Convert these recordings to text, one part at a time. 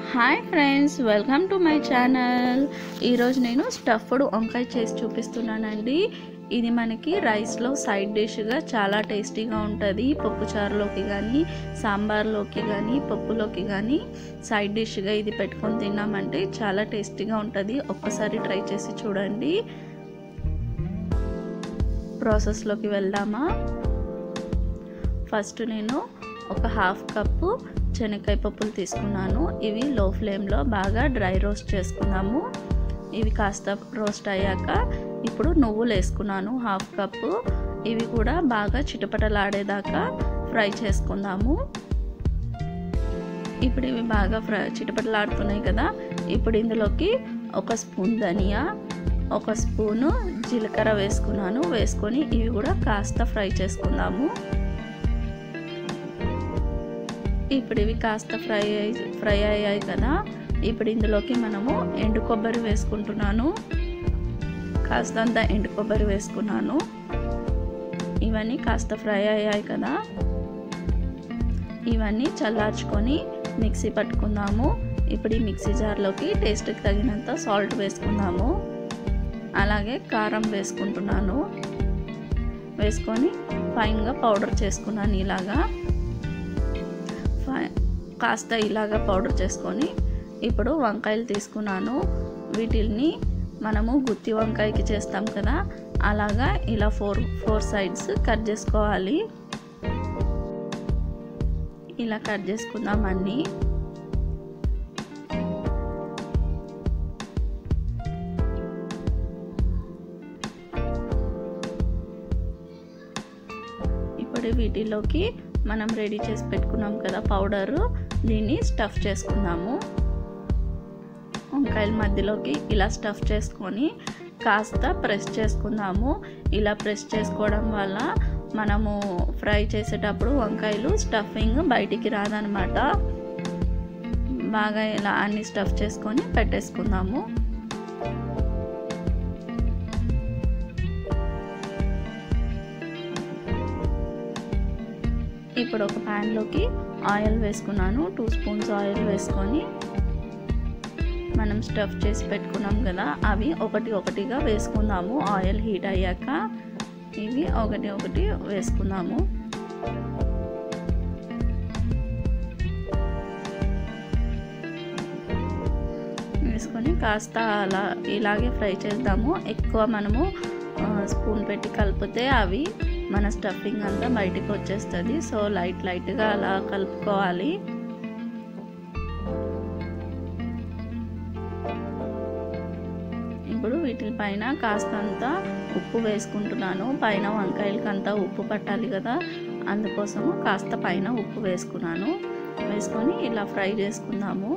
hi friends welcome to my channel ఈరోజు నేను stuffed వంకాయ చేసి చూపిస్తున్నానండి ఇది మనకి రైస్లో సైడ్ డిష్గా చాలా టేస్టీగా ఉంటుంది పప్పుచారులోకి కానీ సాంబార్లోకి కానీ పప్పులోకి కానీ సైడ్ డిష్గా ఇది పెట్టుకొని తిన్నామంటే చాలా టేస్టీగా ఉంటుంది ఒక్కసారి ట్రై చేసి చూడండి ప్రాసెస్లోకి వెళ్దామా ఫస్ట్ నేను ఒక హాఫ్ కప్పు శనక్కాయ పప్పులు తీసుకున్నాను ఇవి లో ఫ్లేమ్లో బాగా డ్రై రోస్ట్ చేసుకున్నాము ఇవి కాస్త రోస్ట్ అయ్యాక ఇప్పుడు నువ్వులు వేసుకున్నాను హాఫ్ కప్పు ఇవి కూడా బాగా చిటపటలాడేదాకా ఫ్రై చేసుకుందాము ఇప్పుడు ఇవి బాగా ఫ్రై చిటపటలాడుతున్నాయి కదా ఇప్పుడు ఇందులోకి ఒక స్పూన్ ధనియా ఒక స్పూను జీలకర్ర వేసుకున్నాను వేసుకొని ఇవి కూడా కాస్త ఫ్రై చేసుకుందాము ఇప్పుడు ఇవి కాస్త ఫ్రై అయ్యి ఫ్రై అయ్యాయి కదా ఇప్పుడు ఇందులోకి మనము ఎండు కొబ్బరి వేసుకుంటున్నాను కాస్తంత ఎండు కొబ్బరి వేసుకున్నాను ఇవన్నీ కాస్త ఫ్రై అయ్యాయి కదా ఇవన్నీ చల్లార్చుకొని మిక్సీ పట్టుకుందాము ఇప్పుడు ఈ మిక్సీ జార్లోకి టేస్ట్కి తగినంత సాల్ట్ వేసుకుందాము అలాగే కారం వేసుకుంటున్నాను వేసుకొని ఫైన్గా పౌడర్ చేసుకున్నాను ఇలాగా కాస్త ఇలాగా పౌడర్ చేసుకొని ఇప్పుడు వంకాయలు తీసుకున్నాను వీటిని మనము గుత్తి వంకాయకి చేస్తాం కదా అలాగా ఇలా ఫోర్ ఫోర్ సైడ్స్ కట్ చేసుకోవాలి ఇలా కట్ చేసుకుందాం అన్నీ ఇప్పుడు వీటిలోకి మనం రెడీ చేసి పెట్టుకున్నాం కదా పౌడరు దీన్ని స్టఫ్ చేసుకుందాము వంకాయల మధ్యలోకి ఇలా స్టఫ్ చేసుకొని కాస్త ప్రెస్ చేసుకుందాము ఇలా ప్రెస్ చేసుకోవడం వల్ల మనము ఫ్రై చేసేటప్పుడు వంకాయలు స్టఫింగ్ బయటికి రాదనమాట బాగా ఇలా అన్ని స్టఫ్ చేసుకొని పెట్టేసుకుందాము ఇప్పుడు ఒక ప్యాన్లోకి ఆయిల్ వేసుకున్నాను టూ స్పూన్స్ ఆయిల్ వేసుకొని మనం స్టఫ్ చేసి పెట్టుకున్నాం కదా అవి ఒకటి ఒకటిగా వేసుకుందాము ఆయిల్ హీట్ అయ్యాక ఇవి ఒకటి ఒకటి వేసుకుందాము వేసుకొని కాస్త అలా ఇలాగే ఫ్రై చేద్దాము ఎక్కువ మనము స్పూన్ పెట్టి కలిపితే అవి మన స్టఫింగ్ అంతా బయటికి వచ్చేస్తుంది సో లైట్ లైట్గా అలా కలుపుకోవాలి ఇప్పుడు వీటిపైన కాస్తంత ఉప్పు వేసుకుంటున్నాను పైన వంకాయలకి అంతా ఉప్పు పట్టాలి కదా అందుకోసము కాస్త పైన ఉప్పు వేసుకున్నాను వేసుకొని ఇలా ఫ్రై చేసుకుందాము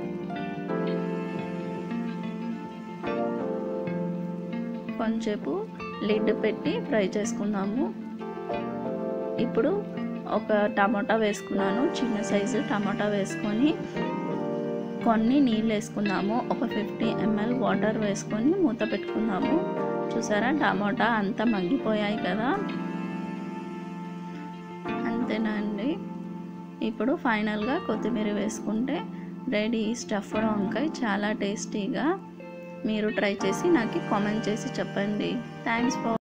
కొంచెంసేపు లిడ్ పెట్టి ఫ్రై చేసుకుందాము ఇప్పుడు ఒక టమాటా వేసుకున్నాను చిన్న సైజు టమాటా వేసుకొని కొన్ని నీళ్ళు వేసుకుందాము ఒక ఫిఫ్టీ ఎంఎల్ వాటర్ వేసుకొని మూత పెట్టుకుందాము చూసారా టమాటా అంతా మగ్గిపోయాయి కదా అంతేనండి ఇప్పుడు ఫైనల్గా కొత్తిమీర వేసుకుంటే రెడీ స్టఫ్డ్ వంకాయ చాలా టేస్టీగా మీరు ట్రై చేసి నాకు కామెంట్ చేసి చెప్పండి థ్యాంక్స్ ఫర్